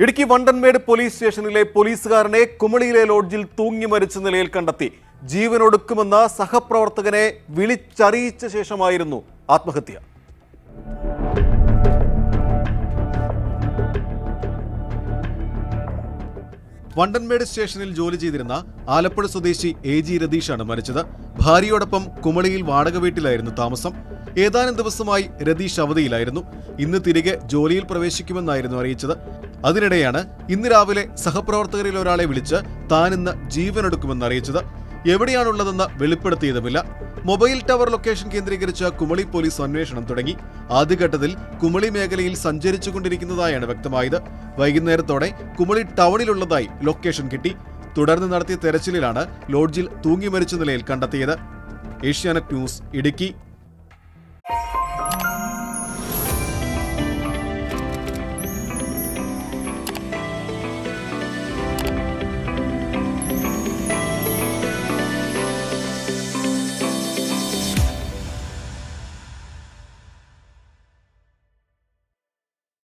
Idukki Vandanmedu police സ്റ്റേഷനിലെ പോലീസുകാരനെ കുമളിയിലെ ലോഡ്ജിൽ തൂങ്ങി മരിച്ച നിലയിൽ കണ്ടെത്തി ജീവനൊടുക്കുമെന്ന സഹപ്രവർത്തകനെ വിളിച്ചറിയിച്ച ശേഷമായിരുന്നു ആത്മഹത്യ വണ്ടൻമേട് സ്റ്റേഷനിൽ ജോലി ചെയ്തിരുന്ന ആലപ്പുഴ സ്വദേശി എ ജി രതീഷാണ് മരിച്ചത് ഭാര്യയോടൊപ്പം കുമളിയിൽ വാടക വീട്ടിലായിരുന്നു താമസം ഏതാനും ദിവസമായി രതീഷ് അവധിയിലായിരുന്നു ഇന്ന് തിരികെ ജോലിയിൽ പ്രവേശിക്കുമെന്നായിരുന്നു അറിയിച്ചത് അതിനിടെയാണ് ഇന്ന് രാവിലെ സഹപ്രവർത്തകരിൽ ഒരാളെ വിളിച്ച് താൻ ഇന്ന് ജീവനെടുക്കുമെന്ന് അറിയിച്ചത് എവിടെയാണുള്ളതെന്ന് വെളിപ്പെടുത്തിയതുമില്ല മൊബൈൽ ടവർ ലൊക്കേഷൻ കേന്ദ്രീകരിച്ച് കുമളി പോലീസ് അന്വേഷണം തുടങ്ങി ആദ്യഘട്ടത്തിൽ കുമളി മേഖലയിൽ സഞ്ചരിച്ചുകൊണ്ടിരിക്കുന്നതായാണ് വ്യക്തമായത് വൈകുന്നേരത്തോടെ കുമളി ടൗണിലുള്ളതായി ലൊക്കേഷൻ കിട്ടി തുടർന്ന് നടത്തിയ തെരച്ചിലിലാണ് ലോഡ്ജിൽ തൂങ്ങി മരിച്ച നിലയിൽ കണ്ടെത്തിയത് ഏഷ്യാനെറ്റ് ന്യൂസ് ഇടുക്കി